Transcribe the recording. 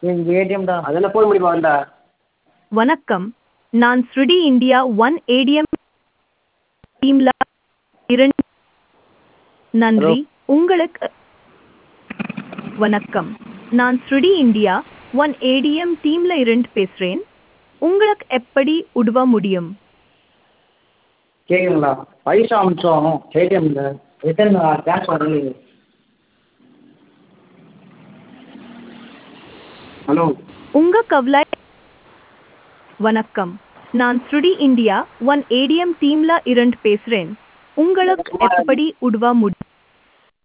எங்கள் ஏடிஎம் தான் அதெல்லாம் போட முடியுமா வந்தா வணக்கம் நான் ஸ்ருடி இந்தியா ஒன் ஏடிஎம் டீம்ல இரண்டு நன்றி உங்களுக்கு வணக்கம் நான் ஸ்ருடி இந்தியா ஒன் ஏடிஎம் டீம்ல இருந்து பேசுறேன் உங்களுக்கு எப்படி உதவ முடியும் கேட்குங்களா பைசா அமிச்சோம் ஏடிஎம்மில் ரிட்டர்ன் கேஷ் வரலையே ஹலோ உங்க கவலை வணக்கம் நான் ஸ்ருடி இந்தியா ஒன் ஏடிஎம் டீம்ல இருந்து பேசுறேன் உங்களுக்கு எப்படி உதவ முடியும்